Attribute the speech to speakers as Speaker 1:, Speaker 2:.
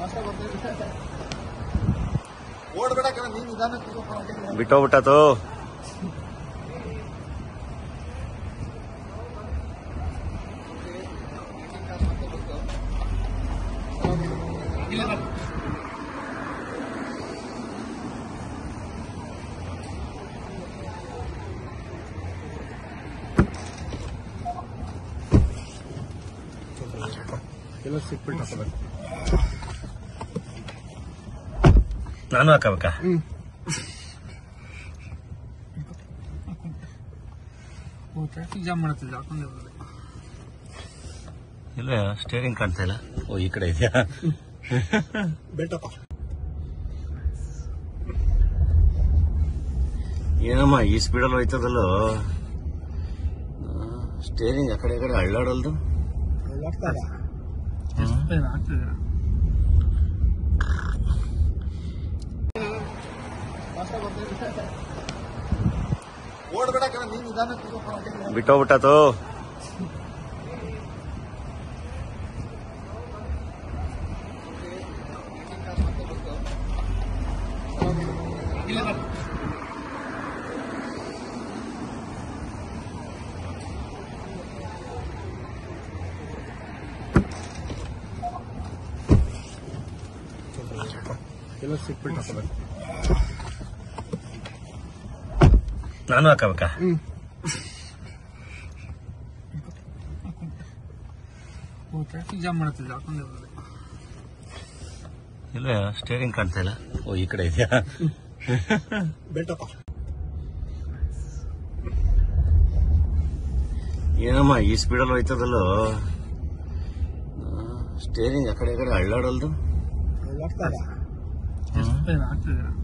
Speaker 1: ಓಡ್ಬೇಡ ಕಣ ನೀನ್ ನಿಧಾನ ಕೂತ್ಕೊ.
Speaker 2: ಬಿಟ್ಟೋಗ್ಬಿಟ್ಟತು
Speaker 1: ಎಲ್ಲ ಸಿಕ್ಬಿಟ್ಟು
Speaker 2: ನಾನು ಹಾಕಬೇಕಾ
Speaker 3: ಟ್ರಾಫಿಕ್ ಜಾಮ್ ಮಾಡ್ತಿದ್ದೆ ಹಾಕೊಂಡೆ ಬರೋದು
Speaker 2: ಇಲ್ಲ ಸ್ಟೇರಿಂಗ್ ಕಾಣ್ತಾ ಇಲ್ಲ ಓ ಈ ಕಡೆ ಇದೆಯಾ
Speaker 1: ಬೆಟ್ಟಪ್ಪ
Speaker 2: ಏನಮ್ಮ ಈ ಸ್ಪೀಡಲ್ಲಿ ಹೋಯ್ತದಲ್ಲೋ ಸ್ಟೇರಿಂಗ್ ಆ ಕಡೆ ಈ ಕಡೆ ಅಳ್ಳಾಡಲ್ದು
Speaker 3: ಏನು ಆಗ್ತಿದ್ದೀರಾ
Speaker 1: ಓಡ್ಬೇಡ ಕಣ ನೀನ್ ನಿಧಾನ ಕೂತ್ಕೊ.
Speaker 2: ಬಿಟ್ಟೋಗ್ಬಿಟ್ಟತು
Speaker 1: ಎಲ್ಲ ಸಿಕ್ಬಿಟ್ಟು
Speaker 2: ನಾನು ಹಾಕಬೇಕಾ
Speaker 3: ಟ್ರಾಫಿಕ್ ಜಾಮ್ ಮಾಡ್ತಿದ್ದೆ ಹಾಕೊಂಡೆ ಬರೋದು
Speaker 2: ಇಲ್ಲ ಸ್ಟೇರಿಂಗ್ ಕಾಣ್ತಾ ಇಲ್ಲ ಓ ಈ ಕಡೆ ಇದೆಯಾ
Speaker 1: ಬೆಟ್ಟಪ್ಪ
Speaker 2: ಏನಮ್ಮ ಈ ಸ್ಪೀಡಲ್ಲಿ ಹೋಯ್ತದಲ್ಲೋ ಸ್ಟೇರಿಂಗ್ ಆ ಕಡೆ ಈ ಕಡೆ ಅಳ್ಳಾಡಲ್ದು
Speaker 3: ಏನು ಆಗ್ತಿದ್ದೀರಾ